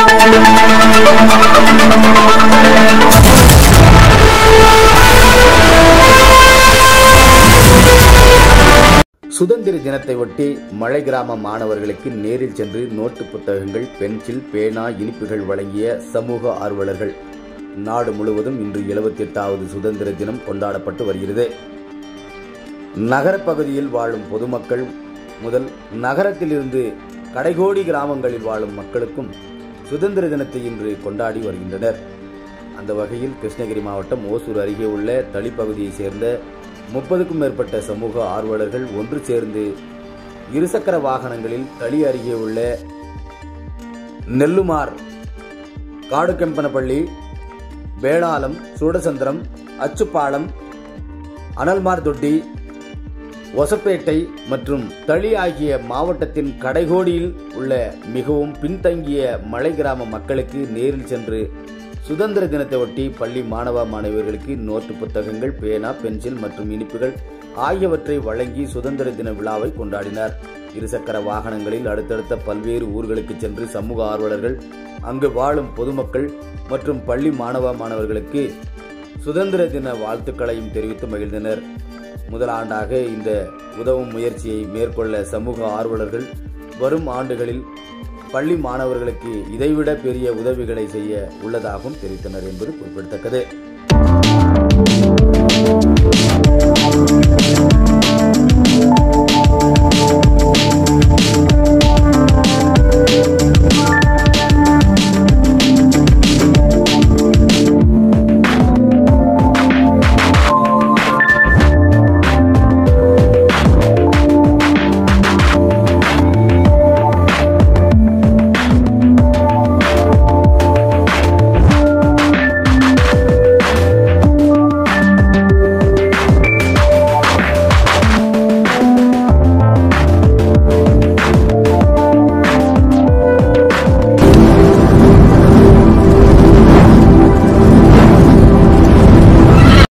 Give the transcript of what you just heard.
சுதந்திர தினத்தை ஒட்டி மலை கிராம மாணவர்களுக்கு நேரில் சென்று நோட்டு புத்தகங்கள் பென்சில் பேனா இனிப்புகள் வழங்கிய சமூக ஆர்வலர்கள் நாடு முழுவதும் இன்று 78வது சுதந்திர தினம் கொண்டாடப்பட்டு வருகிறது நகரப் பகுதியில் வாழும் பொதுமக்கள் முதல் நகரத்திலிருந்து கடைகோடி கிராமங்களில் வாழும் மக்களுக்கும் சுதந்திர தினத்தை இன்று கொண்டாடி வருகின்றனர் அந்த வகையில் கிருஷ்ணகிரி மாவட்டம் ஓசூர் அருகே உள்ள தளிப்பகுதியைச் சேர்ந்த முப்பதுக்கும் மேற்பட்ட சமூக ஆர்வலர்கள் ஒன்று சேர்ந்து இருசக்கர வாகனங்களில் தளி அருகே உள்ள நெல்லுமார் காடுகெம்பனப்பள்ளி வேளாளம் சூடசந்திரம் அச்சுப்பாலம் அனல்மார் தொட்டி ஒசப்பேட்டை மற்றும் தளி ஆகிய மாவட்டத்தின் கடைகோடியில் உள்ள மிகவும் பின்தங்கிய மலை கிராம மக்களுக்கு நேரில் சென்று சுதந்திர தினத்தை ஒட்டி பள்ளி மாணவ மாணவியர்களுக்கு நோட்டு புத்தகங்கள் பேனா பென்சில் மற்றும் இனிப்புகள் ஆகியவற்றை வழங்கி சுதந்திர தின விழாவை கொண்டாடினார் இருசக்கர வாகனங்களில் அடுத்தடுத்த பல்வேறு ஊர்களுக்கு சென்று சமூக ஆர்வலர்கள் அங்கு வாழும் பொதுமக்கள் மற்றும் பள்ளி மாணவ மாணவர்களுக்கு சுதந்திர தின வாழ்த்துக்களையும் தெரிவித்து மகிழ்ந்தனர் முதல் ஆண்டாக இந்த உதவும் முயற்சியை மேற்கொள்ள சமூக ஆர்வலர்கள் வரும் ஆண்டுகளில் பள்ளி மாணவர்களுக்கு இதைவிட பெரிய உதவிகளை செய்ய உள்ளதாகவும் தெரிவித்தனர் என்பது குறிப்பிடத்தக்கது